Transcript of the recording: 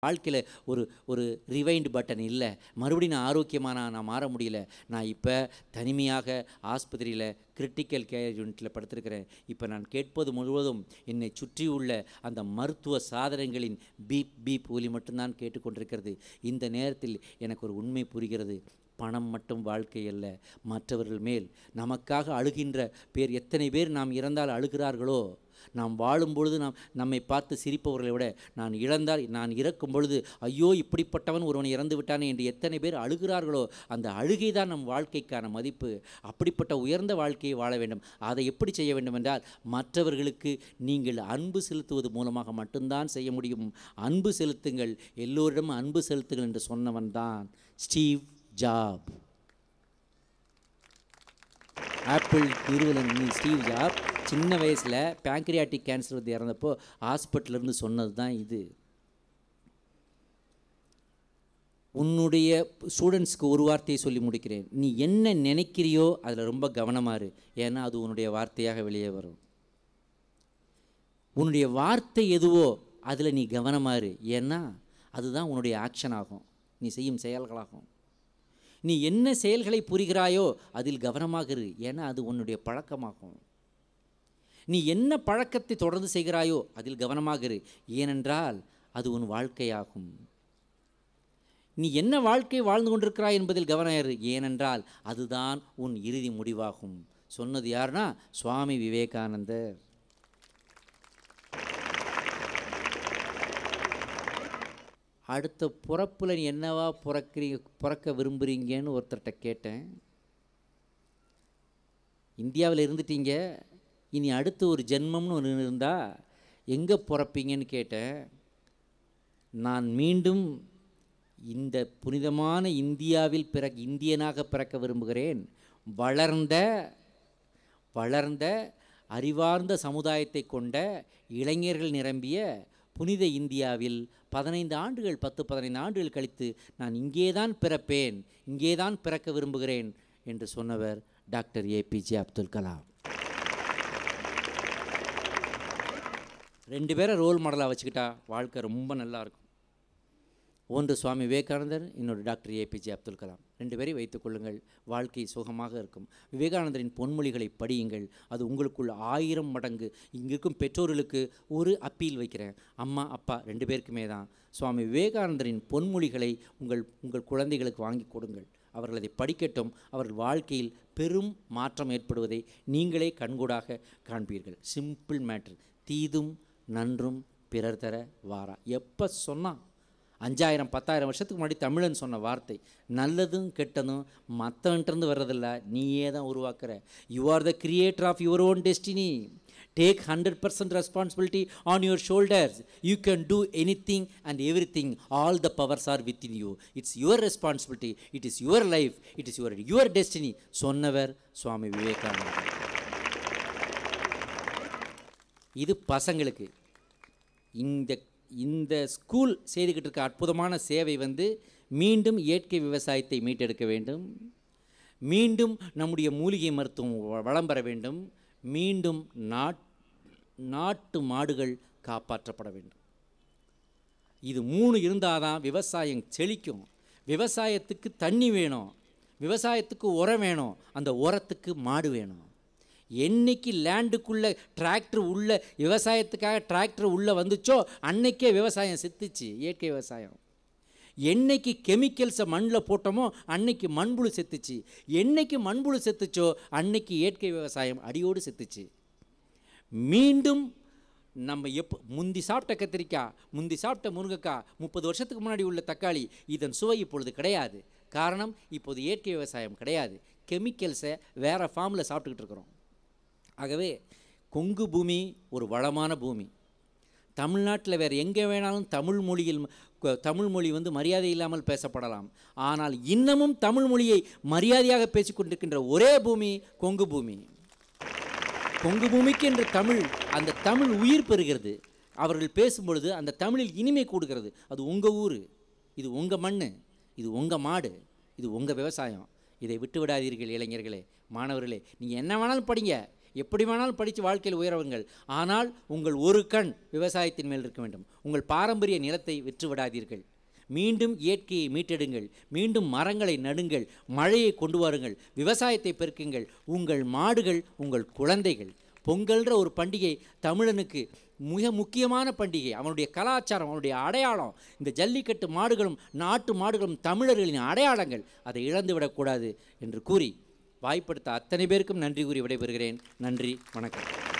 வாழ்க்கையில் ஒரு ஒரு ரிவைண்ட் பட்டன் இல்லை மறுபடியும் நான் ஆரோக்கியமாக நான் நான் மாற முடியல நான் இப்போ தனிமையாக ஆஸ்பத்திரியில் கிரிட்டிக்கல் கேர் யூனிட்டில் படுத்திருக்கிறேன் இப்போ நான் கேட்பது முழுவதும் என்னை சுற்றியுள்ள அந்த மருத்துவ சாதனங்களின் பீப் பீப் ஒலி மட்டும்தான் கேட்டுக்கொண்டிருக்கிறது இந்த நேரத்தில் எனக்கு ஒரு உண்மை புரிகிறது பணம் மட்டும் வாழ்க்கை அல்ல மற்றவர்கள் மேல் நமக்காக அழுகின்ற பேர் எத்தனை பேர் நாம் இறந்தால் அழுகிறார்களோ நாம் வாழும் பொழுது நாம் நம்மை பார்த்து சிரிப்பவர்களை விட நான் இழந்தால் நான் இறக்கும் பொழுது ஐயோ இப்படிப்பட்டவன் ஒருவன் இறந்து விட்டானே என்று எத்தனை பேர் அழுகிறார்களோ அந்த அழுகை தான் நம் வாழ்க்கைக்கான மதிப்பு அப்படிப்பட்ட உயர்ந்த வாழ்க்கையை வாழ வேண்டும் அதை எப்படி செய்ய வேண்டும் என்றால் மற்றவர்களுக்கு நீங்கள் அன்பு செலுத்துவது மூலமாக மட்டும்தான் செய்ய முடியும் அன்பு செலுத்துங்கள் எல்லோரிடமும் அன்பு செலுத்துங்கள் என்று சொன்னவன் தான் ஸ்டீவ் ஜாப் ஆப்பிள் நிறுவனம் ஸ்டீவ் ஜாப் சின்ன வயசில் பேங்க்ரியாட்டிக் கேன்சர் வந்து இறந்தப்போ ஹாஸ்பிட்டல்ல இருந்து சொன்னது தான் இது உன்னுடைய ஸ்டூடெண்ட்ஸ்க்கு ஒரு வார்த்தையை சொல்லி முடிக்கிறேன் நீ என்ன நினைக்கிறியோ அதில் ரொம்ப கவனமாக இரு ஏன்னா அது உன்னுடைய வார்த்தையாக வெளியே வரும் உன்னுடைய வார்த்தை எதுவோ அதில் நீ கவனமாக இரு ஏன்னா அதுதான் உன்னுடைய ஆக்ஷன் ஆகும் நீ செய்யும் செயல்களாகும் நீ என்ன செயல்களை புரிகிறாயோ அதில் கவனமாக இரு ஏன்னா அது உன்னுடைய பழக்கமாகும் நீ என்ன பழக்கத்தை தொடர்ந்து செய்கிறாயோ அதில் கவனமாக இரு ஏனென்றால் அது உன் வாழ்க்கையாகும் நீ என்ன வாழ்க்கை வாழ்ந்து கொண்டிருக்கிறாய் என்பதில் கவனம் இரு ஏனென்றால் அதுதான் உன் இறுதி முடிவாகும் சொன்னது யாருன்னா சுவாமி விவேகானந்தர் அடுத்த பிறப்பில் நீ என்னவா பிறக்கிறீங்க பிறக்க விரும்புகிறீங்கன்னு ஒருத்தர்கிட்ட கேட்டேன் இந்தியாவில் இருந்துட்டீங்க இனி அடுத்து ஒரு ஜென்மம்னு ஒன்று இருந்தால் எங்கே பிறப்பீங்கன்னு கேட்டேன் நான் மீண்டும் இந்த புனிதமான இந்தியாவில் பிற இந்தியனாக பிறக்க விரும்புகிறேன் வளர்ந்த வளர்ந்த அறிவார்ந்த சமுதாயத்தை கொண்ட இளைஞர்கள் நிரம்பிய புனித இந்தியாவில் பதினைந்து ஆண்டுகள் பத்து பதினைந்து ஆண்டுகள் கழித்து நான் இங்கேதான் பிறப்பேன் இங்கேதான் பிறக்க விரும்புகிறேன் என்று சொன்னவர் டாக்டர் ஏபிஜே அப்துல் கலாம் ரெண்டு பேரை ரோல் மாடலாக வச்சுக்கிட்டா வாழ்க்கை ரொம்ப நல்லா இருக்கும் ஒன்று சுவாமி விவேகானந்தர் இன்னொரு டாக்டர் ஏபிஜே அப்துல் கலாம் ரெண்டு பேரையும் வைத்துக் கொள்ளுங்கள் வாழ்க்கை சுகமாக இருக்கும் விவேகானந்தரின் பொன்மொழிகளை படியுங்கள் அது உங்களுக்குள் ஆயிரம் மடங்கு இங்கிருக்கும் பெற்றோர்களுக்கு ஒரு அப்பீல் வைக்கிறேன் அம்மா அப்பா ரெண்டு பேருக்குமே தான் சுவாமி விவேகானந்தரின் பொன்மொழிகளை உங்கள் உங்கள் குழந்தைகளுக்கு வாங்கி கொடுங்கள் அவர்கள் அதை படிக்கட்டும் அவர்கள் வாழ்க்கையில் பெரும் மாற்றம் ஏற்படுவதை நீங்களே கண்கூடாக காண்பீர்கள் சிம்பிள் மேட்ரு தீதும் நன்றும் பிறர் தர வாரா எப்போ சொன்னால் அஞ்சாயிரம் பத்தாயிரம் வருஷத்துக்கு முன்னாடி தமிழன் சொன்ன வார்த்தை நல்லதும் கெட்டதும் மற்றவன்ட்டு வர்றதில்ல நீயே தான் உருவாக்குற you are the creator of your own destiny take hundred percent responsibility on your shoulders you can do anything and everything all the powers are within you it's your responsibility it is your life it is your your destiny சொன்னவர் சுவாமி விவேகானந்தர் இது பசங்களுக்கு இந்த இந்த school செய்துக்கிட்டு இருக்க அற்புதமான சேவை வந்து மீண்டும் இயற்கை விவசாயத்தை மீட்டெடுக்க வேண்டும் மீண்டும் நம்முடைய மூலிகை மருத்துவம் வ- வளம் பெற வேண்டும் மீண்டும் நாட் நாட்டு மாடுகள் காப்பாற்றப்பட வேண்டும் இது மூணு இருந்தால் தான் விவசாயம் செழிக்கும் விவசாயத்துக்கு தண்ணி வேணும் விவசாயத்துக்கு உரம் வேணும் அந்த உரத்துக்கு மாடு வேணும் என்னைக்கு லேண்டுக்குள்ளே டிராக்டர் உள்ள விவசாயத்துக்காக டிராக்டர் உள்ளே வந்துச்சோ அன்னைக்கே விவசாயம் செத்துச்சு இயற்கை விவசாயம் என்னைக்கு கெமிக்கல்ஸை மண்ணில் போட்டோமோ அன்னைக்கு மண்புழு செத்துச்சு என்னைக்கு மண்புழு செத்துச்சோ அன்னைக்கு இயற்கை விவசாயம் அடியோடு செத்துச்சு மீண்டும் நம்ம எப்போ முந்தி சாப்பிட்ட கத்திரிக்காய் முந்தி சாப்பிட்ட முருங்கைக்காய் முப்பது வருஷத்துக்கு முன்னாடி உள்ள தக்காளி இதன் சுவை இப்பொழுது கிடையாது காரணம் இப்போது இயற்கை விவசாயம் கிடையாது கெமிக்கல்ஸை வேறு ஃபார்மில் சாப்பிட்டுக்கிட்டு இருக்கிறோம் ஆகவே கொங்கு பூமி ஒரு வளமான பூமி தமிழ்நாட்டில் வேறு எங்கே வேணாலும் தமிழ் மொழியில் கு- தமிழ் மொழி வந்து மரியாதை இல்லாமல் பேசப்படலாம் ஆனால் இன்னமும் தமிழ் மொழியை மரியாதையாக பேசிக்கொண்டிருக்கின்ற ஒரே பூமி கொங்கு பூமி கொங்கு பூமிக்கு என்று தமிழ் அந்த தமிழ் உயிர் பெறுகிறது அவர்கள் பேசும்பொழுது அந்த தமிழில் இனிமை கூடுகிறது அது உங்கள் ஊர் இது உங்கள் மண் இது உங்கள் மாடு இது உங்கள் விவசாயம் இதை விட்டு விடாதீர்கள் இளைஞர்களே மாணவர்களே நீங்கள் என்ன வேணாலும் படிங்க எப்படி வேணாலும் படித்து வாழ்க்கையில் உயரவுங்கள் ஆனால் உங்கள் ஒரு கண் விவசாயத்தின் மேல் இருக்க வேண்டும் உங்கள் பாரம்பரிய நிலத்தை விற்று விடாதீர்கள் மீண்டும் இயற்கையை மீட்டெடுங்கள் மீண்டும் மரங்களை நடுங்கள் மழையை கொண்டு வாருங்கள் விவசாயத்தை பெருக்குங்கள் உங்கள் மாடுகள் உங்கள் குழந்தைகள் பொங்கல்ன்ற ஒரு பண்டிகை தமிழனுக்கு மிக முக்கியமான பண்டிகை அவனுடைய கலாச்சாரம் அவனுடைய அடையாளம் இந்த ஜல்லிக்கட்டு மாடுகளும் நாட்டு மாடுகளும் தமிழர்களின் அடையாளங்கள் அதை இழந்து விடக்கூடாது என்று கூறி வாய்ப்படுத்த அத்தனை பேருக்கும் நன்றி கூறி விடைபெறுகிறேன் நன்றி வணக்கம்